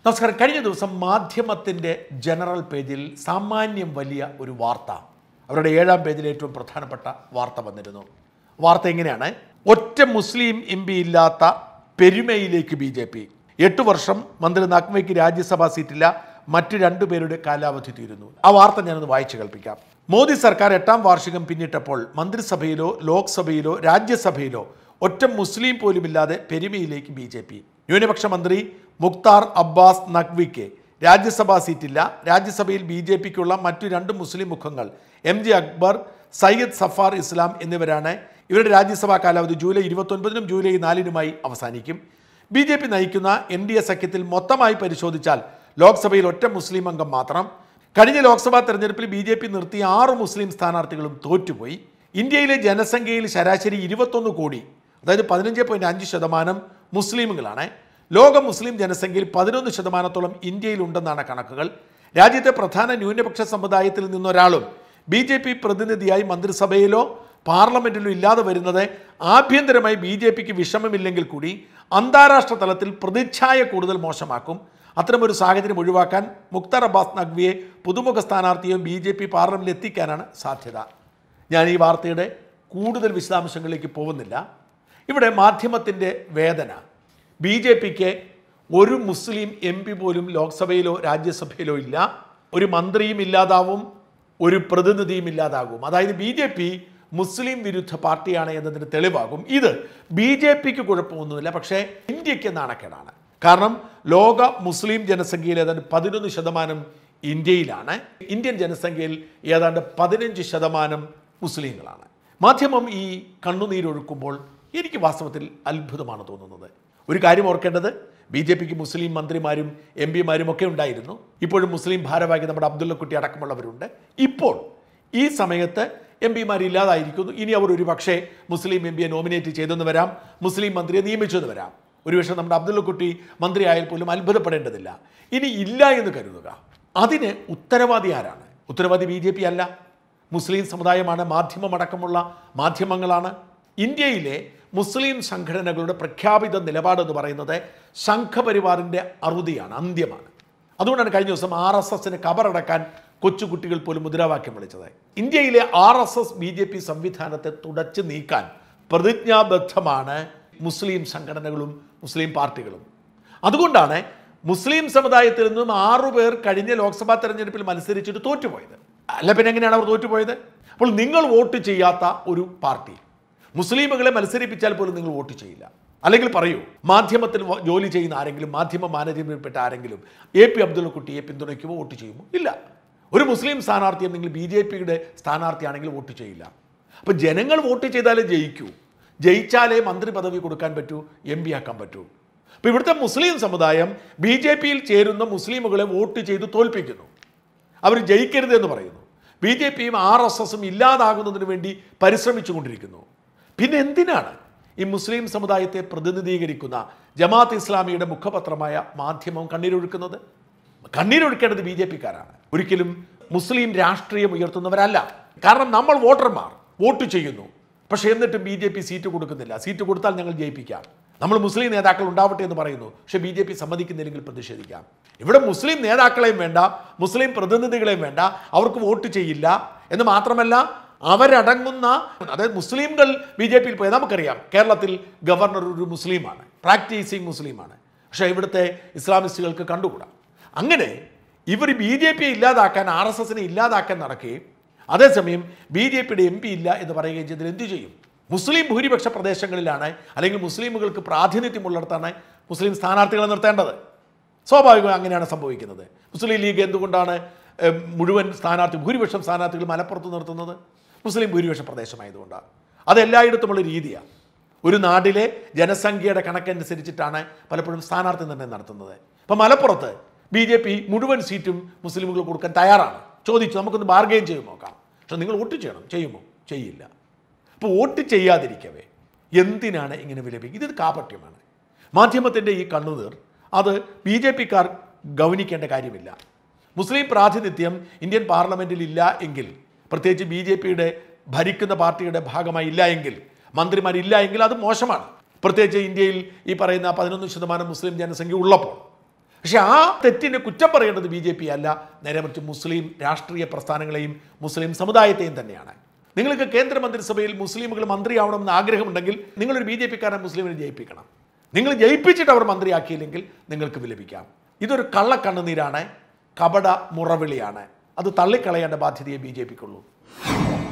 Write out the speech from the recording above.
നമസ്കാരം കഴിഞ്ഞ ദിവസം മാധ്യമത്തിൻ്റെ ജനറൽ പേജിൽ സാമാന്യം വലിയ ഒരു വാർത്ത അവരുടെ ഏഴാം പേജിൽ ഏറ്റവും പ്രധാനപ്പെട്ട വാർത്ത വന്നിരുന്നു വാർത്ത എങ്ങനെയാണ് ഒറ്റ മുസ്ലിം എം പി ഇല്ലാത്ത പെരുമയിലേക്ക് ബി ജെ പി എട്ട് വർഷം മന്ത്രി നഗ്മയ്ക്ക് രാജ്യസഭാ സീറ്റില്ല മറ്റു രണ്ടുപേരുടെ കാലാവധി തീരുന്നു ആ വാർത്ത ഞാനൊന്ന് വായിച്ചു കേൾപ്പിക്കാം മോദി സർക്കാർ എട്ടാം വാർഷികം പിന്നിട്ടപ്പോൾ മന്ത്രിസഭയിലോ ലോക്സഭയിലോ രാജ്യസഭയിലോ ഒറ്റ മുസ്ലിം പോലുമില്ലാതെ പെരുമയിലേക്ക് ബി ജെ പി ന്യൂനപക്ഷ മന്ത്രി മുക്താർ അബ്ബാസ് നഖ്വിക്ക് രാജ്യസഭാ സീറ്റില്ല രാജ്യസഭയിൽ ബി ജെ പിക്കുള്ള മറ്റു രണ്ട് മുസ്ലിം മുഖങ്ങൾ എം ജെ അക്ബർ സയ്യദ് സഫാർ ഇസ്ലാം എന്നിവരാണ് ഇവരുടെ രാജ്യസഭാ കാലാവധി ജൂലൈ ഇരുപത്തൊൻപതിനും ജൂലൈ നാലിനുമായി അവസാനിക്കും ബി ജെ പി നയിക്കുന്ന എൻ ഡി എ സഖ്യത്തിൽ മൊത്തമായി പരിശോധിച്ചാൽ ലോക്സഭയിൽ ഒറ്റ മുസ്ലിം അംഗം മാത്രം കഴിഞ്ഞ ലോക്സഭാ തെരഞ്ഞെടുപ്പിൽ ബി ജെ പി നിർത്തിയ ആറ് മുസ്ലിം സ്ഥാനാർത്ഥികളും തോറ്റുപോയി ഇന്ത്യയിലെ ജനസംഖ്യയിൽ ശരാശരി ഇരുപത്തൊന്ന് കോടി അതായത് പതിനഞ്ച് പോയിന്റ് അഞ്ച് ശതമാനം മുസ്ലിമുകളാണ് ലോക മുസ്ലിം ജനസംഖ്യയിൽ പതിനൊന്ന് ശതമാനത്തോളം ഇന്ത്യയിലുണ്ടെന്നാണ് കണക്കുകൾ രാജ്യത്തെ പ്രധാന ന്യൂനപക്ഷ സമുദായത്തിൽ നിന്നൊരാളും ബി ജെ പി പ്രതിനിധിയായി മന്ത്രിസഭയിലോ പാർലമെന്റിലോ ഇല്ലാതെ വരുന്നത് ആഭ്യന്തരമായി ബി ജെ പിക്ക് വിഷമമില്ലെങ്കിൽ കൂടി അന്താരാഷ്ട്ര തലത്തിൽ പ്രതിച്ഛായ കൂടുതൽ മോശമാക്കും അത്തരമൊരു സാഹചര്യം ഒഴിവാക്കാൻ മുക്താർ അബ്ബാസ് നഖ്വിയെ പുതുമുഖ സ്ഥാനാർത്ഥിയും ബി ജെ പി പാർലമെന്റിൽ എത്തിക്കാനാണ് സാധ്യത ഞാൻ ഈ വാർത്തയുടെ കൂടുതൽ വിശദാംശങ്ങളിലേക്ക് പോകുന്നില്ല ഇവിടെ മാധ്യമത്തിൻ്റെ വേദന ബി ജെ പിക്ക് ഒരു മുസ്ലിം എം പി പോലും ലോക്സഭയിലോ രാജ്യസഭയിലോ ഇല്ല ഒരു മന്ത്രിയും ഇല്ലാതാവും ഒരു പ്രതിനിധിയും ഇല്ലാതാകും അതായത് ബി ജെ പി മുസ്ലിം വിരുദ്ധ പാർട്ടിയാണ് എന്നതിന് തെളിവാകും ഇത് ബി ജെ പിക്ക് കുഴപ്പമൊന്നുമില്ല പക്ഷേ ഇന്ത്യക്ക് നാണക്കേടാണ് കാരണം ലോക മുസ്ലിം ജനസംഖ്യയിൽ ഏതാണ്ട് പതിനൊന്ന് ശതമാനം ഇന്ത്യയിലാണ് ഇന്ത്യൻ ജനസംഖ്യയിൽ ഏതാണ്ട് പതിനഞ്ച് ശതമാനം മുസ്ലിങ്ങളാണ് മാധ്യമം ഈ കണ്ണുനീരൊഴുക്കുമ്പോൾ എനിക്ക് വാസ്തവത്തിൽ അത്ഭുതമാണ് തോന്നുന്നത് ഒരു കാര്യം ഓർക്കേണ്ടത് ബി ജെ പിക്ക് മുസ്ലിം മന്ത്രിമാരും എം പിമാരും ഒക്കെ ഉണ്ടായിരുന്നു ഇപ്പോഴും മുസ്ലിം ഭാരവാഹി നമ്മുടെ അബ്ദുള്ളക്കുട്ടി അടക്കമുള്ളവരുണ്ട് ഇപ്പോൾ ഈ സമയത്ത് എം പിമാരില്ലാതായിരിക്കുന്നു ഇനി അവർ ഒരു പക്ഷേ മുസ്ലിം എം പിയെ നോമിനേറ്റ് ചെയ്തെന്ന് വരാം മുസ്ലിം മന്ത്രിയെ നിയമിച്ചെന്ന് വരാം ഒരുപക്ഷെ നമ്മുടെ അബ്ദുള്ളക്കുട്ടി മന്ത്രിയായാൽ പോലും അത്ഭുതപ്പെടേണ്ടതില്ല ഇനി ഇല്ല എന്ന് കരുതുക അതിന് ഉത്തരവാദി ആരാണ് ഉത്തരവാദി ബി ജെ പി അല്ല മുസ്ലിം സമുദായമാണ് മാധ്യമമടക്കമുള്ള മാധ്യമങ്ങളാണ് ഇന്ത്യയിലെ മുസ്ലിം സംഘടനകളുടെ പ്രഖ്യാപിത നിലപാടെന്ന് പറയുന്നത് സംഘപരിവാറിൻ്റെ അറുതിയാണ് അന്ത്യമാണ് അതുകൊണ്ടാണ് കഴിഞ്ഞ ദിവസം ആർ എസ് എസിന് കബറടക്കാൻ കൊച്ചുകുട്ടികൾ പോലും മുദ്രാവാക്യം വിളിച്ചത് ഇന്ത്യയിലെ R S S B J P സംവിധാനത്തെ തുടച്ചു നീക്കാൻ പ്രതിജ്ഞാബദ്ധമാണ് മുസ്ലിം സംഘടനകളും മുസ്ലിം പാർട്ടികളും അതുകൊണ്ടാണ് മുസ്ലിം സമുദായത്തിൽ നിന്നും ആറുപേർ കഴിഞ്ഞ ലോക്സഭാ തെരഞ്ഞെടുപ്പിൽ മത്സരിച്ചിട്ട് തോറ്റുപോയത് അല്ല പിന്നെ എങ്ങനെയാണ് അവർ തോറ്റുപോയത് അപ്പോൾ നിങ്ങൾ വോട്ട് ചെയ്യാത്ത ഒരു പാർട്ടി മുസ്ലിമുകളെ മത്സരിപ്പിച്ചാൽ പോലും നിങ്ങൾ വോട്ട് ചെയ്യില്ല അല്ലെങ്കിൽ പറയൂ മാധ്യമത്തിൽ വ- ജോലി ചെയ്യുന്ന ആരെങ്കിലും മാധ്യമ മാനേജ്മെന്റിൽപ്പെട്ട ആരെങ്കിലും എ പി അബ്ദുള്ളക്കുട്ടിയെ പിന്തുണയ്ക്കുമോ വോട്ട് ചെയ്യുമോ ഇല്ല ഒരു മുസ്ലിം സ്ഥാനാർത്ഥിയെ നിങ്ങൾ ബി ജെ പിയുടെ സ്ഥാനാർത്ഥിയാണെങ്കിൽ വോട്ട് ചെയ്യില്ല അപ്പോൾ ജനങ്ങൾ വോട്ട് ചെയ്താലേ ജയിക്കൂ ജയിച്ചാലേ മന്ത്രി പദവി കൊടുക്കാൻ പറ്റൂ എം പി ആക്കാൻ പറ്റൂ അപ്പോൾ ഇവിടുത്തെ മുസ്ലിം സമുദായം ബി ജെ പിയിൽ ചേരുന്ന മുസ്ലിമുകളെ വോട്ട് ചെയ്ത് തോൽപ്പിക്കുന്നു അവർ ജയിക്കരുത് എന്ന് പറയുന്നു ബി ജെ പിയും ആർ എസ് എസും ഇല്ലാതാകുന്നതിന് വേണ്ടി പരിശ്രമിച്ചുകൊണ്ടിരിക്കുന്നു പിന്നെ എന്തിനാണ് ഈ മുസ്ലിം സമുദായത്തെ പ്രതിനിധീകരിക്കുന്ന ജമാഅത്ത് ഇസ്ലാമിയുടെ മുഖപത്രമായ മാധ്യമം കണ്ണീരൊഴുക്കുന്നത് കണ്ണീരൊഴുക്കേണ്ടത് ബി ജെ പിക്കാരാണ് ഒരിക്കലും മുസ്ലിം രാഷ്ട്രീയം ഉയർത്തുന്നവരല്ല കാരണം നമ്മൾ വോട്ടർമാർ വോട്ട് ചെയ്യുന്നു പക്ഷേ എന്നിട്ടും ബി ജെ പി സീറ്റ് കൊടുക്കുന്നില്ല സീറ്റ് കൊടുത്താൽ ഞങ്ങൾ ജയിപ്പിക്കാം നമ്മൾ മുസ്ലിം നേതാക്കൾ ഉണ്ടാവട്ടെ എന്ന് പറയുന്നു പക്ഷേ ബി ജെ പി സമ്മതിക്കുന്നില്ലെങ്കിൽ പ്രതിഷേധിക്കാം ഇവിടെ മുസ്ലിം നേതാക്കളെയും വേണ്ട മുസ്ലിം പ്രതിനിധികളെയും വേണ്ട അവർക്ക് വോട്ട് ചെയ്യില്ല എന്ന് മാത്രമല്ല അവരടങ്ങുന്ന അതായത് മുസ്ലിംകൾ ബി ജെ പിയിൽ പോയി നമുക്കറിയാം കേരളത്തിൽ ഗവർണർ ഒരു മുസ്ലിമാണ് പ്രാക്ടീസിങ് മുസ്ലിമാണ് പക്ഷേ ഇവിടുത്തെ ഇസ്ലാമിസ്റ്റുകൾക്ക് കണ്ടുകൂടാ അങ്ങനെ ഇവർ ബി ജെ പിയെ ഇല്ലാതാക്കാൻ ആർ എസ് എസിനെ ഇല്ലാതാക്കാൻ നടക്കുകയും അതേസമയം ബി ജെ പിയുടെ എം പി ഇല്ല എന്ന് പറയുകയും ചെയ്തതിൽ എന്തു ചെയ്യും മുസ്ലിം ഭൂരിപക്ഷ പ്രദേശങ്ങളിലാണ് അല്ലെങ്കിൽ മുസ്ലിമുകൾക്ക് പ്രാതിനിധ്യമുള്ളിടത്താണ് മുസ്ലിം സ്ഥാനാർത്ഥികളെ നിർത്തേണ്ടത് സ്വാഭാവികമായി അങ്ങനെയാണ് സംഭവിക്കുന്നത് മുസ്ലിം ലീഗ് എന്തുകൊണ്ടാണ് ഏഹ്, മുഴുവൻ സ്ഥാനാർത്ഥി ഭൂരിപക്ഷം സ്ഥാനാർത്ഥികൾ മലപ്പുറത്ത് നിർത്തുന്നത് മുസ്ലിം ഭൂരിപക്ഷ പ്രദേശമായതുകൊണ്ടാണ് അത് എല്ലായിടത്തുമുള്ള രീതിയാണ് ഒരു നാട്ടിലെ ജനസംഖ്യയുടെ കണക്കനുസരിച്ചിട്ടാണ് പലപ്പോഴും സ്ഥാനാർത്ഥി നിർണ്ണയം നടത്തുന്നത് ഇപ്പം മലപ്പുറത്ത് ബി ജെ പി മുഴുവൻ സീറ്റും മുസ്ലിമുകൾ കൊടുക്കാൻ തയ്യാറാണ് ചോദിച്ചു നമുക്കൊന്ന് ബാർഗെയിൻ ചെയ്ത് നോക്കാം പക്ഷെ നിങ്ങൾ വോട്ട് ചെയ്യണം ചെയ്യുമോ ചെയ്യില്ല അപ്പോൾ വോട്ട് ചെയ്യാതിരിക്കവേ എന്തിനാണ് ഇങ്ങനെ വിലപിക്കുക ഇത് കാപട്യമാണ് മാധ്യമത്തിൻ്റെ ഈ കണ്ണുനീർ അത് ബി ജെ പിക്കാർ ഗൗനിക്കേണ്ട കാര്യമില്ല മുസ്ലിം പ്രാതിനിധ്യം ഇന്ത്യൻ പാർലമെൻറ്റിൽ ഇല്ല എങ്കിൽ പ്രത്യേകിച്ച് ബി ജെ പിയുടെ ഭരിക്കുന്ന പാർട്ടിയുടെ ഭാഗമായി ഇല്ല എങ്കിൽ മന്ത്രിമാരില്ല എങ്കിൽ അത് മോശമാണ് പ്രത്യേകിച്ച് ഇന്ത്യയിൽ ഈ പറയുന്ന പതിനൊന്ന് ശതമാനം മുസ്ലിം ജനസംഖ്യ ഉള്ളപ്പോൾ പക്ഷെ ആ തെറ്റിന് കുറ്റം പറയേണ്ടത് ബി ജെ പി അല്ല നേരെ മറിച്ച് മുസ്ലിം രാഷ്ട്രീയ പ്രസ്ഥാനങ്ങളെയും മുസ്ലിം സമുദായത്തെയും തന്നെയാണ് നിങ്ങൾക്ക് കേന്ദ്രമന്ത്രിസഭയിൽ മുസ്ലിമുകൾ മന്ത്രിയാവണമെന്ന് ആഗ്രഹമുണ്ടെങ്കിൽ നിങ്ങളൊരു ബി ജെ പിക്കാരൻ മുസ്ലിമിനെ ജയിപ്പിക്കണം നിങ്ങൾ ജയിപ്പിച്ചിട്ട് അവർ മന്ത്രിയാക്കിയില്ലെങ്കിൽ നിങ്ങൾക്ക് വിലപിക്കാം ഇതൊരു കള്ളക്കണ്ണുനീരാണ് കപട മുറവിളിയാണ് അത് തള്ളിക്കളയേണ്ട ബാധ്യതയെ ബി ജെ പിക്കുള്ളൂ